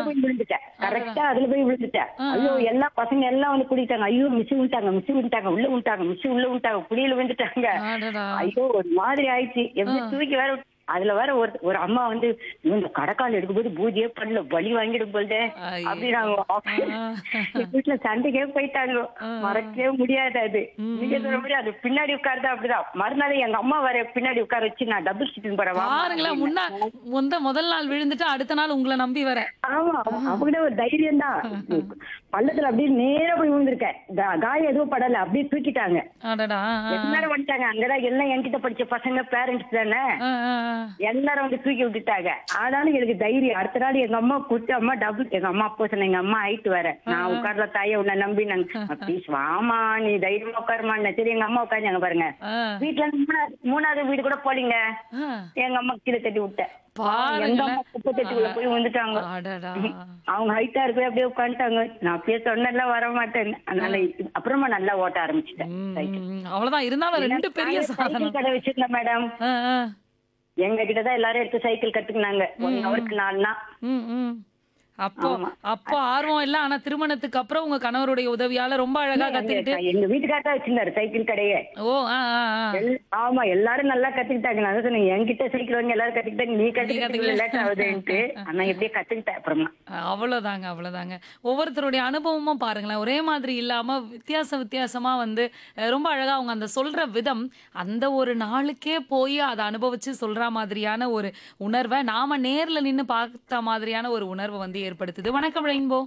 போய் விழுந்துட்டேன் கரெக்டா அதுல போய் விழுந்துட்டேன் ஐயோ எல்லா பசங்க எல்லாம் வந்து குடிட்டாங்க ஐயோ மிஸ் விட்டாங்க மிஸ் விட்டாங்க உள்ள விட்டாங்க மிஸ் உள்ள விட்டாங்க குடியில விழுந்துட்டாங்க அடடா ஐயோ ஒரு மாதிரி ஆயிடுச்சு எப்படி தூக்கி வேற விட்டு- அதுல வேற ஒரு ஒரு அம்மா வந்து இந்த கடைக்கால் எடுக்கும்போது பூஜையே பண்ணல வலி வாங்கிடும் போல்தே ஐயோ. அப்படின்னாங்க எங்க வீட்டுல சண்டைக்கே போயிட்டாங்க மறக்கவே முடியாது அது நீங்க சொல்ற மாதிரி அது பின்னாடி உட்கார்ந்தா அப்படிதான் மறுநாள் எங்க அம்மா வர பின்னாடி உட்கார வச்சு நான் டபுள் சீட்டிங் போறேன் வாம்மா பாருங்களேன் முன்னா முந்த முதல் நாள் விழுந்துட்டு அடுத்த நாள் உங்களை நம்பி வர ஆமா அவங்க ஒரு தைரியம் தான் பள்ளத்துல அப்படியே நேரா போய் விழுந்திருக்கேன் கா- காயம் எதுவும் படல அப்படியே தூக்கிட்டாங்க அடடா எல்லாரும் வந்துட்டாங்க அங்கதான் எல்லாம் என்கிட்ட படிச்ச பசங்க பேரண்ட்ஸ் தானே ஆ, ஆ, ஆ. எல்லாரும் வந்து தூக்கி விட்டுட்டாங்க ஆனாலும் எனக்கு தைரியம் அடுத்த நாள் எங்க அம்மா கூட்டு அம்மா டபுள் எங்க அம்மா அப்போ சொன்ன எங்க அம்மா ஆயிட்டு வர நான் உட்கார்ல தாய உன்னை நம்பி நாங்க ப்ளீஸ் வாமா நீ தைரியமா உட்காருமா சரி எங்க அம்மா உட்காருங்க பாருங்க ஆ, வீட்டுல இருந்து மூணாவது மூணாவது வீடு கூட போலீங்க ஆ. எங்க அம்மா கீழே தட்டி விட்டேன் எங்க பாருங்களேன் அம்மா குப்பை தட்டுக்குள்ள போய் வந்துட்டாங்க அடடா அவங்க ஹைட்டா இருக்கவே அப்படியே உட்காந்துட்டாங்க நான் அப்படியே சொன்னெல்லாம் வர மாட்டேன் அதனால அப்புறமா நல்லா ஓட்ட ஆரம்பிச்சிட்டேன் ம், ம். அவ்வளவுதான் இருந்தாலும் ரெண்டு பெரிய சாதனை சைக்கிள் கடை வச்சிருந்தேன் மேடம் ஆ, ஆ. எங்க கிட்டதான் எல்லாரும் எடுத்து சைக்கிள் கத்துக்கினாங்க ஒன் ஹவருக்கு நாலுனா ம், ம். அப்போ ஆமா. அப்போ ஆர்வம் இல்ல ஆனா திருமணத்துக்கு அப்புறம் உங்க கணவருடைய உதவியால ரொம்ப அழகா கத்துக்கிட்டு எங்க வீட்டுக்கார தான் வச்சிருந்தாரு சைக்கிள் கடையே ஓ ஆ ஆ ஆ. எல்- ஆமா எல்லாரும் நல்லா கத்துக்கிட்டாங்க நான் தான் சொன்னேன் என்கிட்ட சைக்கிள் வாங்கி எல்லாரும் கத்துக்கிட்டாங்க நீ கத்துக்கிட்டீங்க லேட் ஆகுதுன்ட்டு ஆனா எப்படியே கத்துக்கிட்டேன் அப்புறமா அவ்வளவுதாங்க அவ்வளவுதாங்க ஒவ்வொருத்தருடைய அனுபவமும் பாருங்களேன் ஒரே மாதிரி இல்லாம வித்தியாச வித்தியாசமா வந்து அஹ், ரொம்ப அழகா அவங்க அந்த சொல்ற விதம் அந்த ஒரு நாளுக்கே போய் அதை அனுபவிச்சு சொல்ற மாதிரியான ஒரு உணர்வை நாம நேர்ல நின்னு பார்த்த மாதிரியான ஒரு உணர்வை வந்து ஏற்படுத்துது வணக்கம் ரெயின்போ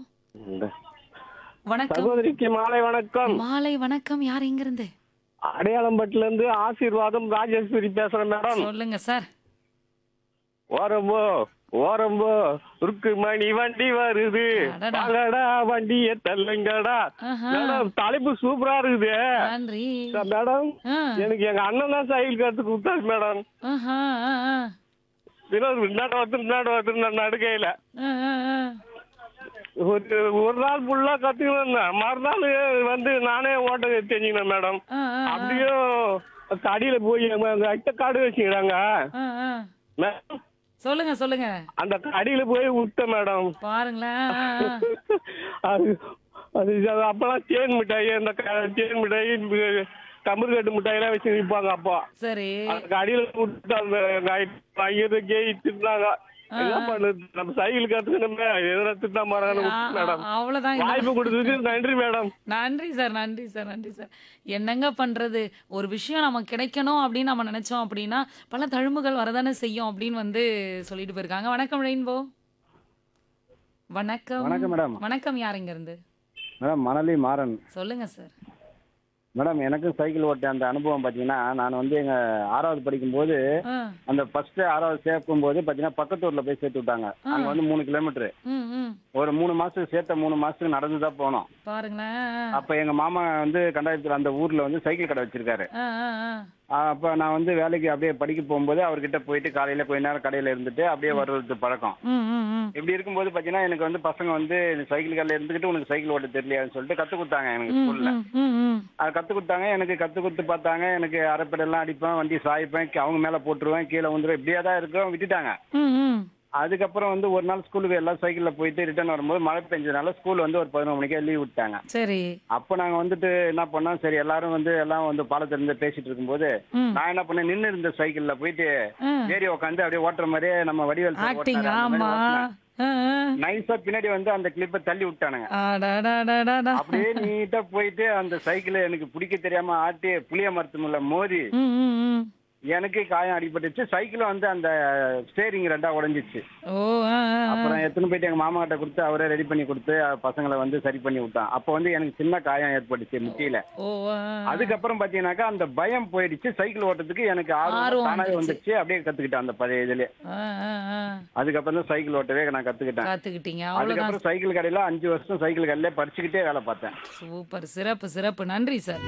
வணக்கம் சகோதரிக்கு மாலை வணக்கம் மாலை வணக்கம் யார் எங்க இருந்து அடையாளம்பட்டுல இருந்து ஆசீர்வாதம் ராஜேஸ்வரி பேசுறேன் மேடம் சொல்லுங்க சார் ஓரம்போ ஓரம்போ ருக்கு மணி வண்டி வருது அடடா. வாங்கடா வண்டிய தள்ளுங்கடா ஆஹா. மேடம் தலைப்பு சூப்பரா இருக்குது நன்றி மேடம் ஆ, எனக்கு எங்க அண்ணன் தான் சைக்கிள் கத்து கொடுத்தாரு மேடம் ஆஹா, ஆ, ஆ, வினோத் முன்னாடி வந்து முன்னாடி வந்து நான் நடுக்கையில ஆ, ஆ, ஆ. ஒரு ஒரு நாள் ஃபுல்லா கத்துக்கணும் மறுநாள் வந்து நானே ஓட்ட தெரிஞ்சுக்கணும் மேடம் ஆ, ஆ, அப்படியும் கடியில போய் எங்க எங்க அத்தை காடு வச்சுக்கிறாங்க ஆ, ஆ. மேடம், சொல்லுங்க சொல்லுங்க அந்த கடியில போய் விட்டேன் மேடம் பாருங்களேன் ஆ, ஆ. அது அது அது அப்பெல்லாம் தேன் மிட்டாய் அந்த க- தேன் மிட்டாய் கம்பர் கட்டு மிட்டாயெல்லாம் வச்சு விற்பாங்க அப்போ சரி அந்த கடியில விட்டு அந்த பையனை கேய் திட்டினாங்க என்ன பண்ணுது நம்ம சைக்கிள் கத்துக்கணுமே எதனா திட்டா மாறாங்க ஆ, மேடம் ஆ, அவ்வளவுதான் இந்த- வாய்ப்பு கொடுத்ததுக்கு நன்றி மேடம் நன்றி சார் நன்றி சார் நன்றி சார் என்னங்க பண்றது ஒரு விஷயம் நமக்கு கிடைக்கணும் அப்படின்னு நம்ம நினைச்சோம் அப்படின்னா பல தழும்புகள் வரதானே செய்யும் அப்படின்னு வந்து சொல்லிட்டு போயிருக்காங்க வணக்கம் ரெயின்போ வணக்கம் வணக்கம் மேடம் வணக்கம் யார் இங்க இருந்து மேடம் மணலி மாறன் சொல்லுங்க சார் மேடம் எனக்கும் சைக்கிள் ஓட்ட அந்த அனுபவம் பார்த்தீங்கன்னா நான் வந்து எங்க ஆறாவது படிக்கும்போது ஆ, அந்த ஃபர்ஸ்ட் ஆறாவது சேர்க்கும் போது பார்த்தீங்கன்னா பக்கத்து ஊர்ல போய் சேர்த்து விட்டாங்க அங்க வந்து மூணு கிலோமீட்டர் ம் ம் ஒரு மூணு மாசத்துக்கு சேர்த்த மூணு மாசத்துக்கு நடந்து தான் போனோம் பாருங்களேன் அப்ப எங்க மாமா வந்து கண்டாயத்துல அந்த ஊர்ல வந்து சைக்கிள் கடை வச்சிருக்காரு ஆ, ஆ, ஆ. அப்ப நான் வந்து வேலைக்கு அப்படியே படிக்க போகும்போது அவர்கிட்ட போயிட்டு காலையில கொஞ்ச நேரம் கடையில இருந்துட்டு அப்படியே வர்றது பழக்கம் ம் ம் ம் இப்படி இருக்கும்போது பாத்தீங்கன்னா எனக்கு வந்து பசங்க வந்து சைக்கிள் கடையில இருந்துகிட்டு உனக்கு சைக்கிள் ஓட்ட தெரியலையான்னு சொல்லிட்டு கத்து கொடுத்தாங்க எனக்கு ம், ஸ்கூல்ல ம், ம், ம். அது கத்து கொடுத்தாங்க எனக்கு கத்து கொடுத்து பார்த்தாங்க எனக்கு அரைப்படெல்லாம் அடிப்பேன் வண்டி சாய்ப்பேன் கீ- அவங்க மேல போட்டுருவேன் கீழே வந்துடும் இப்படியே தான் இருக்கும் விட்டுட்டாங்க ம், ம். அதுக்கப்புறம் வந்து ஒரு நாள் ஸ்கூலுக்கு எல்லாம் சைக்கிள்ல போயிட்டு ரிட்டர்ன் வரும்போது மழை பெஞ்சதுனால ஸ்கூல் வந்து ஒரு பதினொரு மணிக்கே லீவ் விட்டாங்க சரி அப்போ நாங்க வந்துட்டு என்ன பண்ணோம் சரி எல்லாரும் வந்து எல்லாம் வந்து பாலத்துல இருந்து பேசிட்டு இருக்கும்போது ம். நான் என்ன பண்ணேன் நின்று இருந்த சைக்கிள்ல போயிட்டு ஆ. ஏறி உட்காந்து அப்படியே ஓட்டுற மாதிரியே நம்ம வடிவேல் ஆக்டிங் ஆமா ஆ, ஆ. நைஸா பின்னாடி வந்து அந்த கிளிப்பை தள்ளி விட்டானுங்க அடடடடடா. அப்படியே நீட்டா போயிட்டு அந்த சைக்கிளை எனக்கு பிடிக்க தெரியாம ஆட்டி புளிய மரத்து முள்ள மோதி ம், ம், ம். எனக்கு காயம் அடிபட்டுச்சு சைக்கிள் வந்து அந்த ஸ்டேரிங் ரெண்டா உடைஞ்சிச்சு ஓ ஆ, ஆ, ஆ. அப்புறம் எடுத்துன்னு போயிட்டு எங்க மாமா கிட்ட கொடுத்து அவரே ரெடி பண்ணி கொடுத்து அஹ், பசங்களை வந்து சரி பண்ணி விட்டான் அப்போ வந்து எனக்கு சின்ன காயம் ஏற்பட்டுச்சு முட்டியில ஓ ஆ, ஆ. அதுக்கப்புறம் பாத்தீங்கன்னாக்கா அந்த பயம் போயிடுச்சு சைக்கிள் ஓட்டத்துக்கு எனக்கு ஆர்வம் ஆர்வம் தானாவே வந்துருச்சு. வந்துச்சு அப்படியே கத்துக்கிட்டேன் அந்த பழைய இதுல ஆ, ஆ, ஆ. அதுக்கப்புறம் தான் சைக்கிள் ஓட்டவே நான் கத்துக்கிட்டேன் காத்துக்கிட்டீங்க அவ்வளவுதான் அதுக்கப்புறம் சைக்கிள் கடையில அஞ்சு வருஷம் சைக்கிள் கடையில படிச்சுக்கிட்டே வேலை பார்த்தேன் சூப்பர் சிறப்பு சிறப்பு நன்றி சார்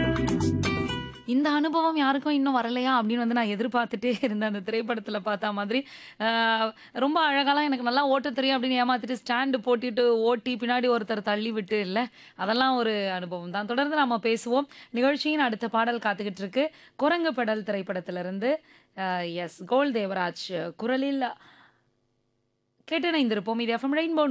இந்த அனுபவம் யாருக்கும் இன்னும் வரலையா அப்படின்னு வந்து நான் எதிர்பார்த்துட்டே இருந்தேன் அந்த திரைப்படத்துல பார்த்த மாதிரி ஆஹ், ரொம்ப அழகாலாம் எனக்கு நல்லா ஓட்ட தெரியும் அப்படின்னு ஏமாத்திட்டு ஸ்டாண்டு போட்டிட்டு ஓட்டி பின்னாடி ஒருத்தர் தள்ளி விட்டு இல்லை அதெல்லாம் ஒரு அனுபவம் தான் தொடர்ந்து நாம பேசுவோம் நிகழ்ச்சியின் அடுத்த பாடல் காத்துக்கிட்டு இருக்கு குரங்கு பெடல் திரைப்படத்திலிருந்து எஸ் கோல் தேவராஜ் குரலில் கேட்டு இணைந்திருப்போம் இது எஃப்எம் ரெயின்போ